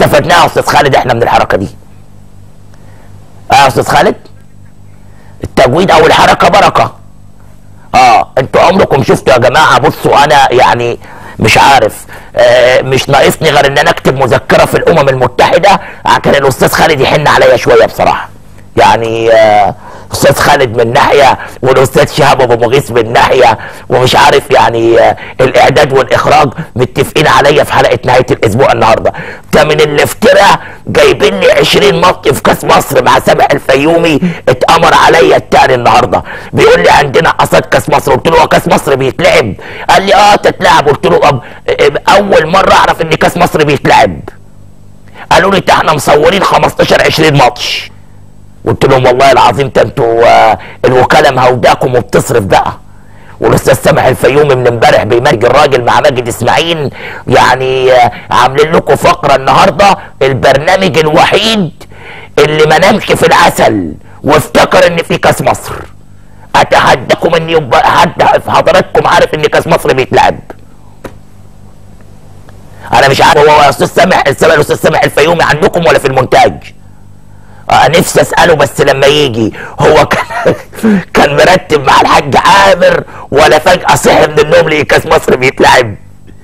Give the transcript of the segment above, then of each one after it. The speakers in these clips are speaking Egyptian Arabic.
استفدناه يا استاذ خالد احنا من الحركه دي اه يا استاذ خالد التجويد او الحركه بركه اه انتوا عمركم شفتوا يا جماعه بصوا انا يعني مش عارف آه مش ناقصني غير ان انا اكتب مذكره في الامم المتحده كان الاستاذ خالد يحن عليا شويه بصراحه يعني آه استاذ خالد من ناحيه والاستاذ شهاب ابو مغيث من ناحيه ومش عارف يعني آه الاعداد والاخراج متفقين عليا في حلقه نهايه الاسبوع النهارده ده من الافتراء جايبين لي 20 ماتش في كاس مصر مع سامح الفيومي اتامر عليا التاني النهارده بيقول لي عندنا قصاد كاس مصر قلت له هو كاس مصر بيتلعب قال لي اه تتلعب قلت له أب... اول مره اعرف ان كاس مصر بيتلعب قالوا لي احنا مصورين 15 20 ماتش قلت لهم والله العظيم ده انتوا آه الوكاله مهوداكم وبتصرف بقى والاستاذ سامح الفيومي من امبارح بيمرج الراجل مع ماجد اسماعيل يعني آه عاملين لكم فقره النهارده البرنامج الوحيد اللي ما نامش في العسل وافتكر ان في كاس مصر اتحداكم ان يبقى حد في حضراتكم عارف ان كاس مصر بيتلعب انا مش عارف هو استاذ سامح الاستاذ سامح الفيومي عندكم ولا في المونتاج آه نفسي اساله بس لما يجي هو كان كان مرتب مع الحاج عامر ولا فجاه صحي من النوم لقي كاس مصر بيتلعب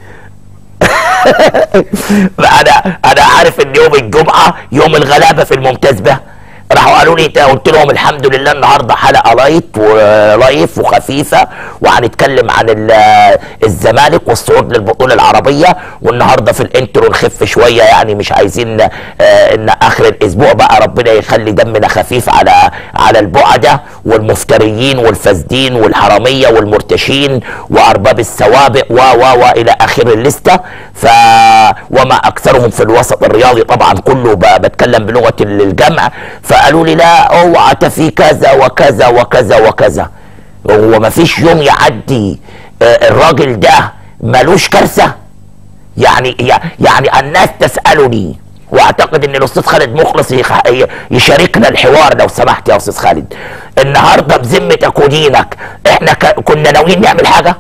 انا انا عارف ان يوم الجمعه يوم الغلابه في الممتاز به راحوا قالوا لي قلت لهم الحمد لله النهارده حلقه لايت ولايف وخفيفه وهنتكلم عن الزمالك والصعود للبطوله العربيه والنهارده في الانترو نخف شويه يعني مش عايزين ان اخر الاسبوع بقى ربنا يخلي دمنا خفيف على على البعده والمفتريين والفاسدين والحراميه والمرتشين وارباب السوابق و و و الى اخر الليسته ف وما اكثرهم في الوسط الرياضي طبعا كله بتكلم بلغه الجمع فقالوا لي لا اوعى في كذا وكذا وكذا وكذا هو ما فيش يوم يعدي الراجل ده ملوش كارثه يعني يعني الناس تسالني واعتقد ان الاستاذ خالد مخلص يشاركنا الحوار لو سمحت يا استاذ خالد النهارده بذمتك ودينك احنا كنا ناويين نعمل حاجه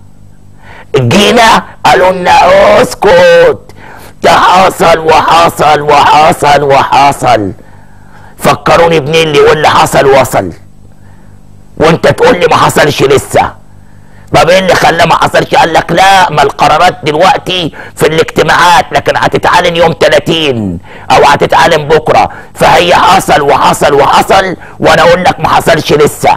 جينا قالوا لنا اسكت ده حصل وحصل وحصل وحصل فكروني بنيلي واللي حصل وصل وانت تقول لي ما حصلش لسه طب ايه اللي خلاه ما حصلش قال لك لا ما القرارات دلوقتي في الاجتماعات لكن هتتعلن يوم 30 او هتتعلن بكره فهي حصل وحصل وحصل وانا اقول لك ما حصلش لسه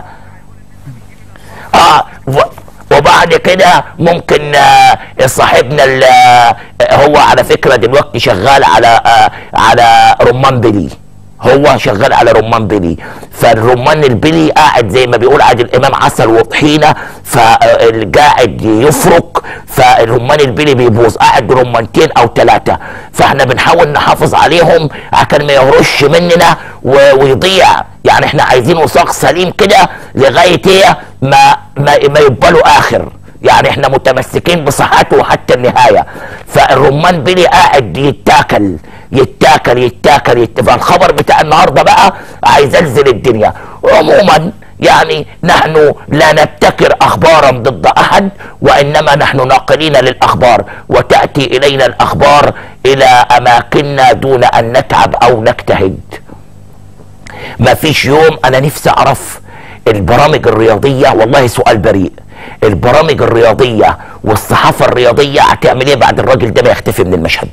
اه وبعد كده ممكن آه صاحبنا آه هو على فكره دلوقتي شغال على آه على رمان بلي هو شغال على رمان بلي فالرمان البلي قاعد زي ما بيقول عادل الامام عسل وطحينه فقاعد يفرك فالرمان البلي بيبوظ قاعد رمانتين او ثلاثه فاحنا بنحاول نحافظ عليهم عشان ما يهرش مننا ويضيع يعني احنا عايزين وثاق سليم كده لغايه ايه ما ما, ما يبقى له اخر يعني احنا متمسكين بصحته حتى النهايه فالرمان بلي قاعد يتاكل يتاكل يتاكل يتاكل فالخبر بتاع النهارده بقى عايز انزل الدنيا عموما يعني نحن لا نبتكر اخبارا ضد احد وانما نحن ناقلين للاخبار وتاتي الينا الاخبار الى اماكننا دون ان نتعب او نجتهد ما فيش يوم انا نفسي اعرف البرامج الرياضيه والله سؤال بريء البرامج الرياضيه والصحافه الرياضيه هتعمل ايه بعد الراجل ده ما يختفي من المشهد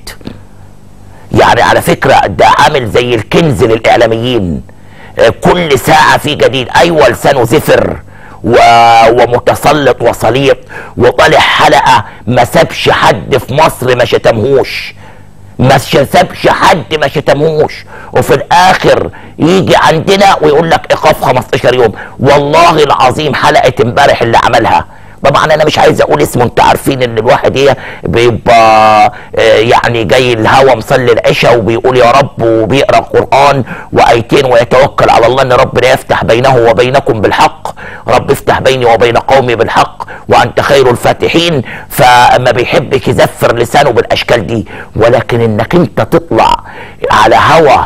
يعني على فكره ده عامل زي الكنز للاعلاميين كل ساعه في جديد ايوه لسانه زفر و... ومتسلط وسليط وطالع حلقه ما سابش حد في مصر ما شتمهوش ما سابش حد ما شتمهوش وفي الاخر يجي عندنا ويقول لك ايقاف 15 يوم والله العظيم حلقه امبارح اللي عملها طبعا انا مش عايز اقول اسمه انتوا عارفين ان الواحد ايه بيبقى آه يعني جاي الهوا مصلي العشاء وبيقول يا رب وبيقرا القران وايتين ويتوكل على الله ان ربنا يفتح بينه وبينكم بالحق رب افتح بيني وبين قومي بالحق وانت خير الفاتحين فما بيحبش يزفر لسانه بالاشكال دي ولكن انك انت تطلع على هوا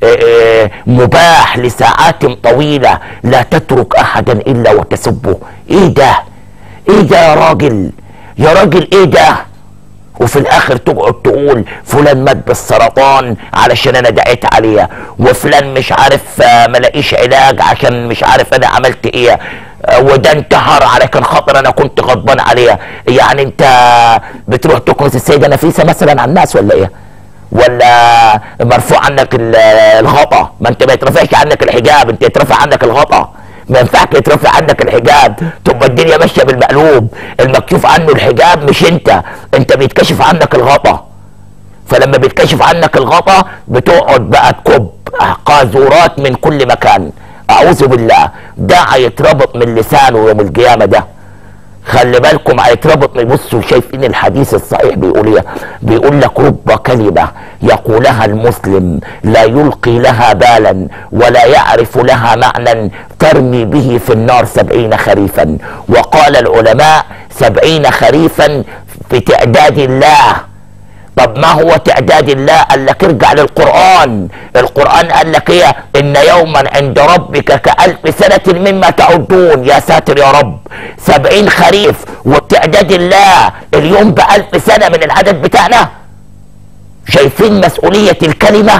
مباح لساعات طويله لا تترك احدا الا وتسبه ايه ده ايه ده يا راجل يا راجل ايه ده وفي الاخر تقعد تقول فلان مات بالسرطان علشان انا دعيت عليه وفلان مش عارف آه، ملاقيش علاج عشان مش عارف انا عملت ايه آه، وده انتحر على كان خاطر انا كنت غضبان عليه يعني انت بتروح تكنس السيده نفيسه مثلا على الناس ولا ايه ولا مرفوع عنك ال- الغطا ما انت ما يترفعش عنك الحجاب انت يترفع عنك الغطا ما ينفعش يترفع عنك الحجاب تبقى الدنيا ماشيه بالمقلوب المكشوف عنه الحجاب مش انت انت بيتكشف عنك الغطا فلما بيتكشف عنك الغطا بتقعد بقى تكب قاذورات من كل مكان اعوذ بالله ده هيتربط من لسانه يوم القيامه ده خلي بالكم هيتربط من بصوا شايفين الحديث الصحيح بيقول ايه بيقول لك رب كلمه يقولها المسلم لا يلقي لها بالا ولا يعرف لها معنى ترمي به في النار سبعين خريفا وقال العلماء سبعين خريفا في تعداد الله طب ما هو تعداد الله قال لك ارجع للقرآن القرآن قال لك ايه ان يوما عند ربك كألف سنة مما تعدون يا ساتر يا رب سبعين خريف وتعداد الله اليوم بألف سنة من العدد بتاعنا شايفين مسؤولية الكلمة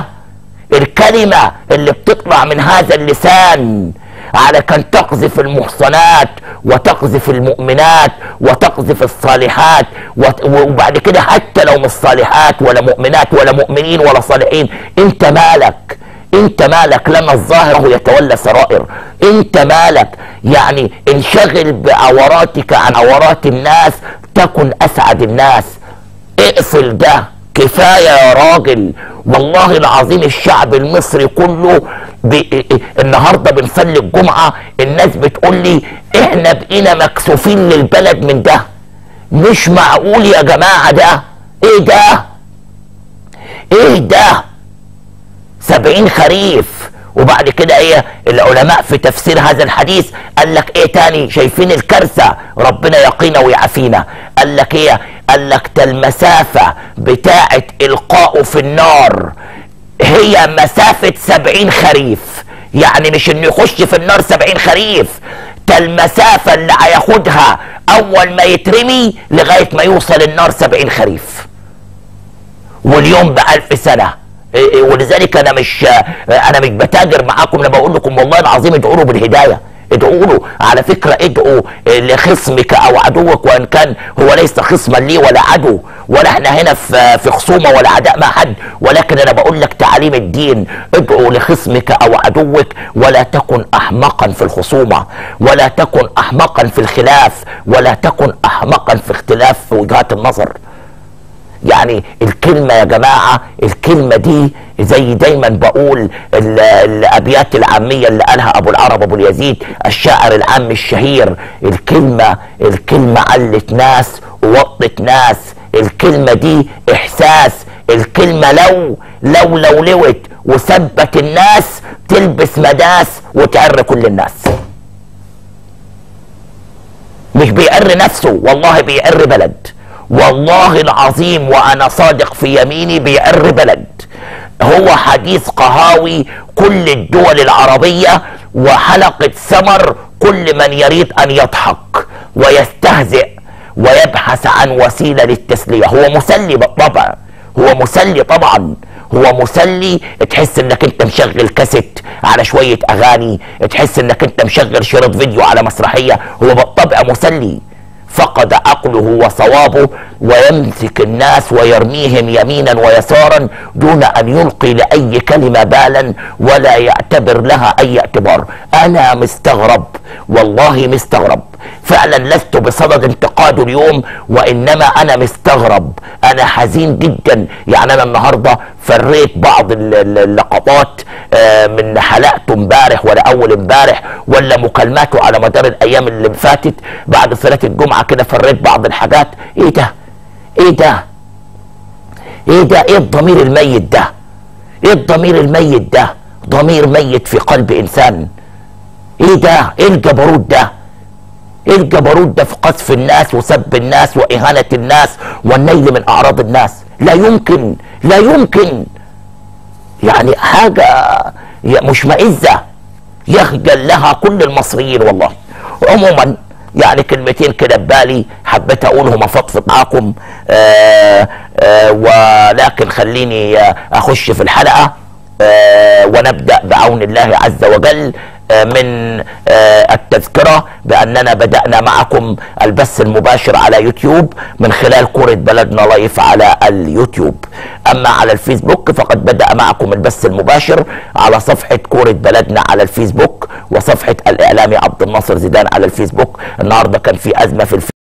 الكلمة اللي بتطلع من هذا اللسان على كان تقذف المحصنات وتقذف المؤمنات وتقذف الصالحات وت- وبعد كده حتى لو مش صالحات ولا مؤمنات ولا مؤمنين ولا صالحين انت مالك انت مالك لما الظاهر يتولى سرائر انت مالك يعني انشغل بعوراتك عن عورات الناس تكن اسعد الناس اقفل ده كفايه يا راجل والله العظيم الشعب المصري كله ب... النهارده بنصلي الجمعه الناس بتقول لي احنا بقينا مكسوفين للبلد من ده مش معقول يا جماعه ده ايه ده ايه ده سبعين خريف وبعد كده ايه العلماء في تفسير هذا الحديث قال لك ايه تاني شايفين الكارثة ربنا يقينا ويعافينا قال لك ايه قال لك ده المسافة بتاعة القائه في النار هي مسافة سبعين خريف يعني مش انه يخش في النار سبعين خريف ده المسافة اللي هياخدها اول ما يترمي لغاية ما يوصل النار سبعين خريف واليوم بألف سنة إيه إيه ولذلك انا مش انا مش بتاجر معاكم انا بقول لكم والله العظيم ادعوا له بالهدايه ادعوا له على فكره ادعوا لخصمك او عدوك وان كان هو ليس خصما لي ولا عدو ولا احنا هنا في في خصومه ولا عداء مع حد ولكن انا بقول لك تعاليم الدين ادعوا لخصمك او عدوك ولا تكن احمقا في الخصومه ولا تكن احمقا في الخلاف ولا تكن احمقا في اختلاف في وجهات النظر يعني الكلمة يا جماعة الكلمة دي زي دايما بقول ال- الأبيات العامية اللي قالها أبو العرب أبو اليزيد الشاعر العام الشهير الكلمة الكلمة علت ناس ووطت ناس الكلمة دي إحساس الكلمة لو لو لو لوت وثبت الناس تلبس مداس وتعر كل الناس مش بيعر نفسه والله بيعر بلد والله العظيم وانا صادق في يميني بيعر بلد هو حديث قهاوي كل الدول العربية وحلقة ثمر كل من يريد ان يضحك ويستهزئ ويبحث عن وسيلة للتسلية هو مسلي بالطبع هو مسلي طبعا هو مسلي تحس انك انت مشغل كاسيت على شوية اغاني تحس انك انت مشغل شريط فيديو على مسرحية هو بالطبع مسلي فقد عقله وصوابه ويمسك الناس ويرميهم يمينا ويسارا دون ان يلقي لاي كلمه بالا ولا يعتبر لها اي اعتبار انا مستغرب والله مستغرب فعلا لست بصدد انتقاده اليوم وانما انا مستغرب انا حزين جدا يعني انا النهارده فريت بعض ال- ال- اللقطات آه، من حلقته امبارح ولا اول امبارح ولا مكالماته على مدار الايام اللي فاتت بعد صلاه الجمعه كده فريت بعض الحاجات ايه ده ايه ده ايه ده ايه الضمير الميت ده ايه الضمير الميت ده ضمير ميت في قلب انسان ايه ده ايه الجبروت ده ايه الجبروت ده في قذف الناس وسب الناس واهانه الناس والنيل من اعراض الناس لا يمكن لا يمكن يعني حاجه مشمئزه يخجل لها كل المصريين والله عموما يعني كلمتين كده ببالي حبيت اقولهم افضفض معاكم آه آه ولكن خليني آه اخش في الحلقه آه ونبدا بعون الله عز وجل آه من آه التذكره باننا بدانا معكم البث المباشر على يوتيوب من خلال كوره بلدنا لايف على اليوتيوب اما على الفيسبوك فقد بدا معكم البث المباشر على صفحه كوره بلدنا على الفيسبوك وصفحه الاعلامي عبد الناصر زيدان على الفيسبوك النهارده كان في ازمه في الفيسبوك